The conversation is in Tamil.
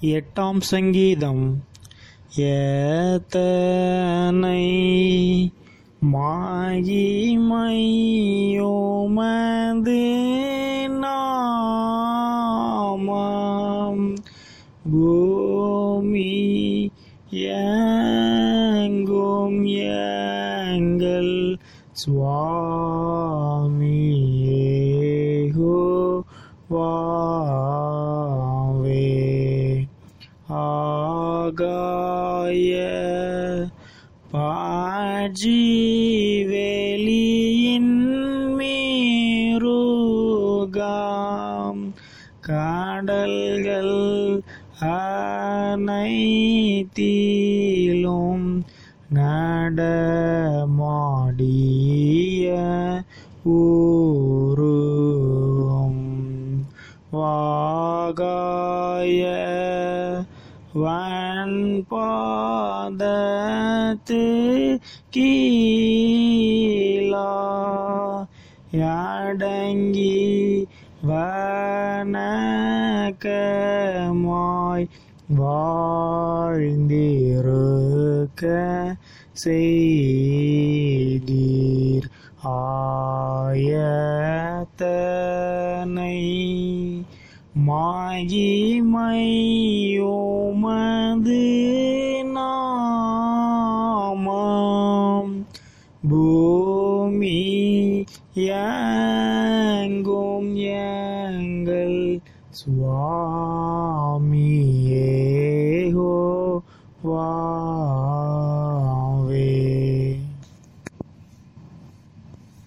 எட்டாம் சங்கீதம் ஏத்தனை மாயிமையோமது நாமம் பூமி எங்கும் எங்கள் சுவாமியேகோவாவே ஆகாய பாஜீவெளியின் மீருகாம் கடல்கள் அனைத்திலும் நடமாடிய ஊரும் வாகாய வன்பாதத்து கீழா யாடங்கி வணக்கமாய் வாழ்ந்திருக்க செய்தீர் ஆயத்தனை மாயிமையோமது நாமம் பூமி எங்கும் எங்கள் சுவாமி